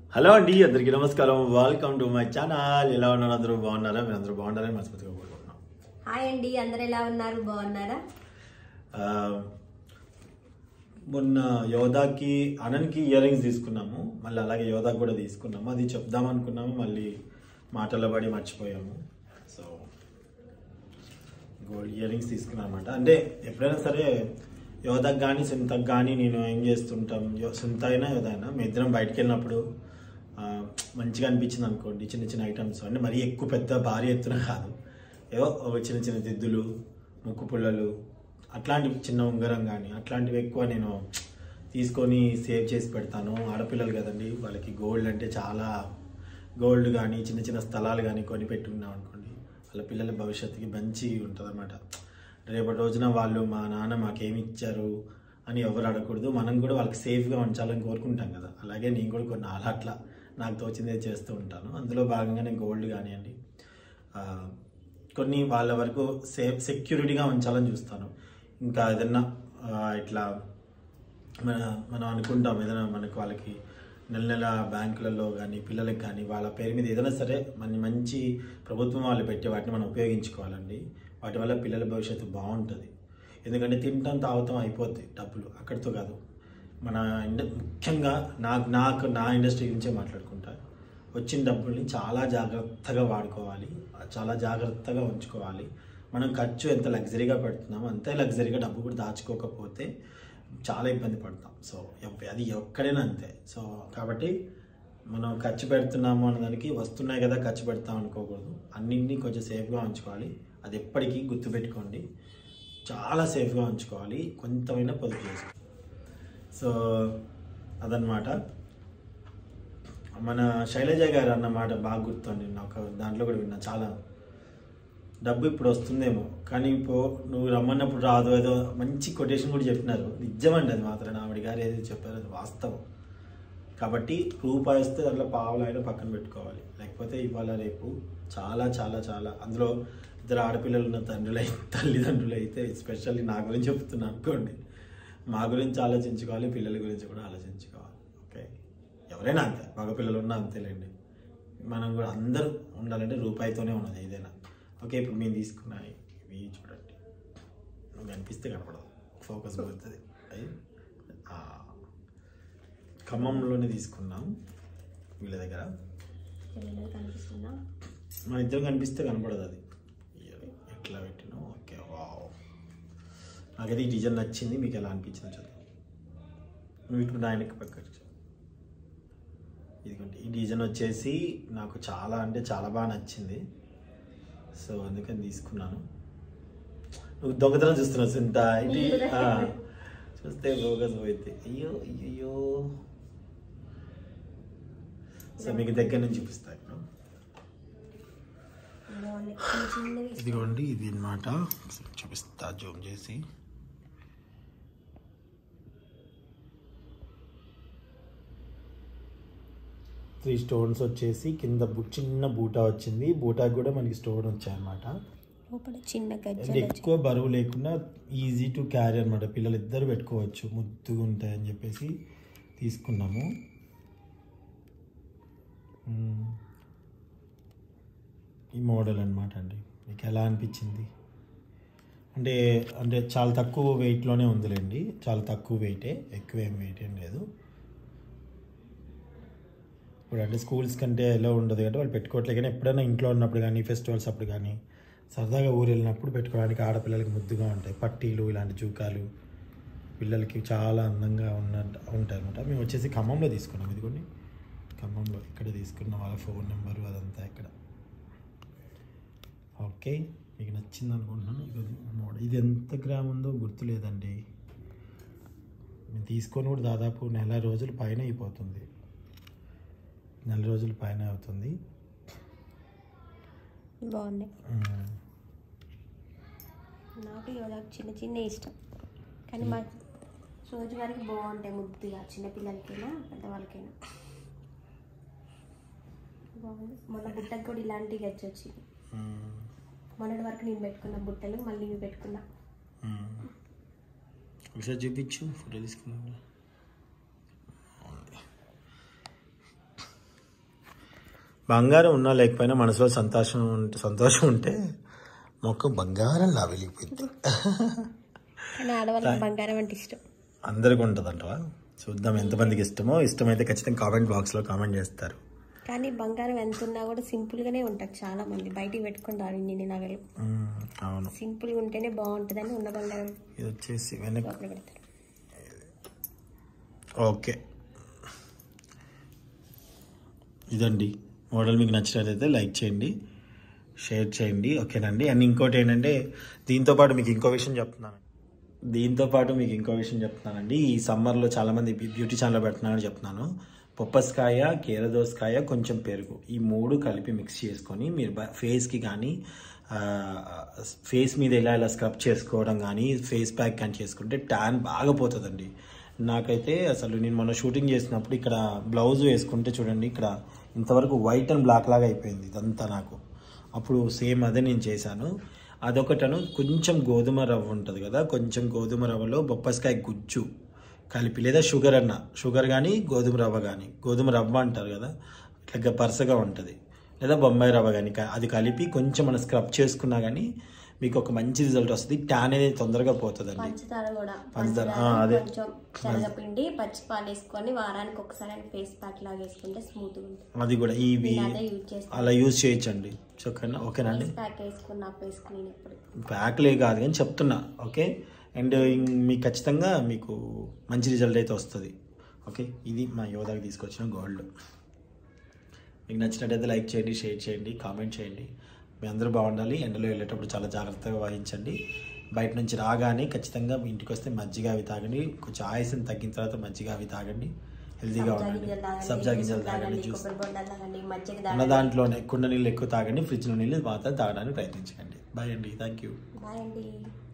Hello అండి అందరికీ నమస్కారం వెల్కమ్ టు మై ఛానల్ ఎలా ఉన్నారు అందరూ బాగున్నారా మీరు అందరూ బాగున్నారని మనస్ఫూర్తిగా కోరుకుంటున్నాం హాయ్ అండి అందరు ఎలా ఉన్నారు బాగున్నారా ఆ, మొన్న యోధాకి అనంకి ఇయర్ రింగ్స్ తీసుకున్నాము మళ్ళీ అలాగే యోధాకి కూడా తీసుకున్నాము అది చెప్దాం అనుకున్నాము మళ్ళీ మాటల్లో పడి మర్చిపోయాము సో గోల్డ్ ఇయర్ రింగ్స్ తీసుకున్నాను అనమాట అంటే ఎప్పుడైనా సరే యోధకు కానీ సుంతకు కానీ నేను ఏం చేస్తుంటాం యో- సుంత అయినా యోధ అయినా మీ ఇద్దరం బయటికి వెళ్ళినప్పుడు ఆ, మంచిగా అనిపించింది అనుకోండి చిన్న చిన్న ఐటమ్స్ అంటే మరీ ఎక్కువ పెద్ద భారీ ఎత్తున కాదు ఏవో ఒక చిన్న చిన్న దిద్దులు ముక్కు పుల్లలు అట్లాంటివి చిన్న ఉంగరం కానీ అట్లాంటివి ఎక్కువ నేను తీసుకొని సేవ్ చేసి పెడతాను ఆడపిల్లలు కదండి వాళ్ళకి గోల్డ్ అంటే చాలా గోల్డ్ కానీ చిన్న చిన్న స్థలాలు కానీ కొని పెట్టుకున్నాం అనుకోండి వాళ్ళ పిల్లల భవిష్యత్తుకి మంచి ఉంటుంది రేపటి రోజున వాళ్ళు మా నాన్న మాకేమి ఇచ్చారు అని ఎవరు అడగకూడదు మనం కూడా వాళ్ళకి సేఫ్గా ఉంచాలని కోరుకుంటాం కదా అలాగే నేను కూడా కొన్ని అలా అట్లా నాకు తోచిందే చేస్తూ ఉంటాను అందులో భాగంగానే గోల్డ్ కానివ్వండి ఆ, కొన్ని వాళ్ళ వరకు సేఫ్ సెక్యూరిటీగా ఉంచాలని చూస్తాను ఇంకా ఏదన్నా ఆ, ఇట్లా మన మనం అనుకుంటాం ఏదైనా మనకు వాళ్ళకి నెల నెల బ్యాంకులలో కానీ పిల్లలకి కానీ వాళ్ళ పేరు మీద ఏదైనా సరే మన మంచి ప్రభుత్వం వాళ్ళు పెట్టే వాటిని మనం ఉపయోగించుకోవాలండి వాటి వల్ల పిల్లల భవిష్యత్తు బాగుంటుంది ఎందుకంటే తింటాం తాగుతాం అయిపోద్ది డబ్బులు అక్కడితో కాదు మన ఇండ ముఖ్యంగా నాకు నాకు నా ఇండస్ట్రీ గురించే మాట్లాడుకుంటా వచ్చిన డబ్బుల్ని చాలా జాగ్రత్తగా వాడుకోవాలి చాలా జాగ్రత్తగా ఉంచుకోవాలి మనం ఖర్చు ఎంత లగ్జరీగా పెడుతున్నామో అంతే లగ్జరీగా డబ్బు కూడా దాచుకోకపోతే చాలా ఇబ్బంది పడతాం సో ఎవ్- అది ఎక్కడైనా అంతే సో కాబట్టి మనం ఖర్చు పెడుతున్నాము అన్నదానికి వస్తున్నాయి కదా ఖర్చు పెడతాం అనుకోకూడదు అన్నింటినీ కొంచెం సేఫ్గా ఉంచుకోవాలి అది ఎప్పటికీ గుర్తుపెట్టుకోండి చాలా సేఫ్గా ఉంచుకోవాలి కొంతమైనా పొదుపు చేసుకోవాలి సో అదనమాట మన శైలజ గారు అన్న మాట బాగా గుర్తుంది నాకు దాంట్లో కూడా విన్నా చాలా డబ్బు ఇప్పుడు వస్తుందేమో కానీ ఇప్పుడు నువ్వు రమ్మన్నప్పుడు రాదు ఏదో మంచి కొటేషన్ కూడా చెప్పినారు నిజమండి అది మాత్రం ఆవిడ గారు ఏది చెప్పారు అది వాస్తవం కాబట్టి రూపాయి వస్తే దాంట్లో పావులైనా పక్కన పెట్టుకోవాలి లేకపోతే ఇవాళ రేపు చాలా చాలా చాలా అందులో ఇద్దరు ఆడపిల్లలు ఉన్న తండ్రులై తల్లిదండ్రులు అయితే ఎస్పెషల్లీ నా గురించి చెప్తున్నా అనుకోండి మా గురించి ఆలోచించుకోవాలి పిల్లల గురించి కూడా ఆలోచించుకోవాలి ఓకే ఎవరైనా అంతే మగపిల్లలు ఉన్నా అంతేలేండి మనం కూడా అందరూ ఉండాలంటే రూపాయితోనే ఉన్నది ఏదైనా ఓకే ఇప్పుడు మేము తీసుకున్నాయి ఇవి చూడండి నువ్వు కనిపిస్తే కనపడదు ఫోకస్ పోతుంది అయ్యి ఆ, ఖమ్మంలోనే తీసుకున్నాం వీళ్ళ దగ్గర పిల్లలు కనిపిస్తుందా మన ఇద్దరం కనిపిస్తే కనపడదు అది ఇయ్యాలి. ఎట్లా పెట్టినా ఓకే వావ్ నాకైతే ఈ డిజైన్ నచ్చింది మీకు ఎలా అనిపించింది చూద్దాం నువ్వు ఇప్పుడు నా వెనక్కి పక్కకు చూ. ఇదిగోండి ఈ డిజైన్ వచ్చేసి నాకు చాలా అంటే చాలా బాగా నచ్చింది సో అందుకని తీసుకున్నాను నువ్వు దొంగతనం చూస్తున్నావు సింత ఇది ఆ, చూస్తే బోగస్ పోయింది అయ్యో అయ్యో సో మీకు దగ్గర నుంచి చూపిస్తా ఇప్పుడు బాగున్నాయి చిన్న చిన్నవి ఇదిగోండి ఇది అన్నమాట చూపిస్తా జూమ్ చేసి త్రీ స్టోన్స్ వచ్చేసి కింద బు- చిన్న బూటా వచ్చింది బూటాకి కూడా మనకి స్టోన్ వచ్చాయన్నమాట లోపల చిన్న అండ్ గజ్జలు ఎక్కువ బరువు లేకుండా ఈజీ టు క్యారీ అనమాట పిల్లలు ఇద్దరు పెట్టుకోవచ్చు ముద్దుగా ఉంటాయని చెప్పేసి తీసుకున్నాము మ్మ్. ఈ మోడల్ అనమాట అండి మీకు ఎలా అనిపించింది అంటే అంటే చాలా తక్కువ వెయిట్లోనే ఉందిలేండి చాలా తక్కువ వెయిటే ఎక్కువ ఏం వెయిట్ ఏం లేదు ఇప్పుడు అంటే స్కూల్స్ కంటే ఎలా ఉండదు కాబట్టి వాళ్ళు పెట్టుకోవట్లేదు కానీ ఎప్పుడైనా ఇంట్లో ఉన్నప్పుడు కానీ ఫెస్టివల్స్ అప్పుడు కానీ సరదాగా ఊరు వెళ్ళినప్పుడు పెట్టుకోవడానికి ఆడపిల్లలకి ముద్దుగా ఉంటాయి పట్టీలు ఇలాంటి జూకాలు పిల్లలకి చాలా అందంగా ఉన్న ఉంటాయి అనమాట మేము వచ్చేసి ఖమ్మంలో తీసుకున్నాం ఇదిగోండి ఖమ్మంలో ఇక్కడ తీసుకున్న వాళ్ళ ఫోన్ నెంబరు అదంతా ఇక్కడ ఓకే మీకు నచ్చింది అనుకుంటున్నాను ఇది మోడల్ ఇది ఎంత గ్రామ్ ఉందో గుర్తులేదండి నేను తీసుకొని కూడా దాదాపు నెల రోజుల పైన అయిపోతుంది నెల రోజుల పైన అవుతుంది బాగున్నాయి మ్మ్. నాకు యోగాకు చిన్న చిన్న ఇష్టం కానీ మా రోజు వరకు బాగుంటాయి ముద్దుగా చిన్నపిల్లలకైనా పెద్దవాళ్ళకైనా బాగుంది మొన్న బుట్టకు కూడా ఇలాంటి గజ్జి వచ్చింది మ్మ్. మొన్నటి వరకు నేను పెట్టుకున్న బుట్టలు మళ్ళీ ఇవి పెట్టుకున్నా మ్మ్. ఒకసారి చూపించు ఫోటో తీసుకున్నాను బంగారం ఉన్నా లేకపోయినా మనసులో సంతోషం ఉంటే సంతోషం ఉంటే మొక్క బంగారంలా వెలిగిపోయింది కానీ ఆడవాళ్ళకి బంగారం అంటే ఇష్టం అందరికి ఉంటుందంటవా చూద్దాం ఎంతమందికి ఇష్టమో ఇష్టమైతే ఖచ్చితంగా కామెంట్ బాక్స్లో కామెంట్ చేస్తారు కానీ బంగారం ఎంత ఉన్నా కూడా సింపుల్గానే ఉంటారు చాలా మంది బయటికి పెట్టుకుంటారు ఇన్ని నగలు మ్మ్, అవును సింపుల్గా ఉంటేనే బాగుంటుందని ఉన్న బంగారం ఇది వచ్చేసి వెనక్ లోపల పెడతారు ఓకే ఇదండి మోడల్ మీకు నచ్చినట్లయితే లైక్ చేయండి షేర్ చేయండి ఓకేనండి అండ్ ఇంకోటి ఏంటంటే దీంతో పాటు మీకు ఇంకో విషయం చెప్తున్నాను దీంతో పాటు మీకు ఇంకో విషయం చెప్తున్నానండి ఈ సమ్మర్లో చాలామంది బ్యూ- బ్యూటీ ఛానల్ పెడుతున్నారని చెప్తున్నాను పొప్పస్కాయ కీరదోసకాయ కొంచెం పెరుగు ఈ మూడు కలిపి మిక్స్ చేసుకొని మీరు బ- ఫేస్కి కానీ ఆ, ఫేస్ మీద ఇలా ఇలా స్క్రబ్ చేసుకోవడం కానీ ఫేస్ ప్యాక్ కానీ చేసుకుంటే ట్యాన్ బాగా పోతుందండి నాకైతే అసలు నేను మొన్న షూటింగ్ చేసినప్పుడు ఇక్కడ బ్లౌజ్ వేసుకుంటే చూడండి ఇక్కడ ఇంతవరకు వైట్ అండ్ బ్లాక్ లాగా అయిపోయింది ఇదంతా నాకు అప్పుడు సేమ్ అదే నేను చేశాను అదొకటను కొంచెం గోధుమ రవ్వ ఉంటుంది కదా కొంచెం గోధుమ రవ్వలో బొప్పస్కాయ గుజ్జు కలిపి లేదా షుగర్ అన్న షుగర్ కానీ గోధుమ రవ్వ కానీ గోధుమ రవ్వ అంటారు కదా ఇట్లా పరసగా ఉంటుంది లేదా బొంబాయి రవ్వ కానీ అది కలిపి కొంచెం మనం స్క్రబ్ చేసుకున్నా కానీ మీకు ఒక మంచి రిజల్ట్ వస్తుంది ట్యాన్ అనేది తొందరగా పోతుందండి పంచదార కూడా పంచదార, పంచదార ఆ, అదే. కొంచెం శనగపిండి పచ్చి పాలు వేసుకొని వారానికి ఒకసారి ఫేస్ ప్యాక్ లాగా వేసుకుంటే స్మూత్ ఉంటుంది అది కూడా ఇవి నేను అదే యూజ్ చేస్తాను అలా యూజ్ చేయొచ్చండి ఓకేనా ఓకేనండి ఫేస్ ప్యాక్ వేసుకుని నా ఫేస్ నేను ఎప్పుడు ప్యాక్లే కాదు కానీ చెప్తున్నా ఓకే అండ్ మీకు ఖచ్చితంగా మీకు మంచి రిజల్ట్ అయితే వస్తుంది ఓకే ఇది మా యోధాకి తీసుకొచ్చిన గోల్డ్ మీకు నచ్చినట్టయితే లైక్ చేయండి షేర్ చేయండి కామెంట్ చేయండి మీ అందరూ బాగుండాలి ఎండలో వెళ్ళేటప్పుడు చాలా జాగ్రత్తగా వహించండి బయట నుంచి రాగానే ఖచ్చితంగా మీ ఇంటికి వస్తే మజ్జిగ అవి తాగండి కొంచెం ఆయాసం తగ్గిన తర్వాత మజ్జిగ అవి తాగండి హెల్తీగా సబ్జా ఉండండి గింజలు తాగండి, సబ్జా గింజలు జ్యూసులు తాగండి తాగండి, జ్యూస్ కొబ్బరి బొండాలు తాగండి మజ్జిగ ఉన్న తాగండి దాంట్లోనే కుండ నీళ్ళు ఎక్కువ తాగండి ఫ్రిడ్జ్లో నీళ్ళు మాత్రం తాగడానికి ప్రయత్నించకండి బాయ్ అండి థ్యాంక్ యూ బాయ్ అండి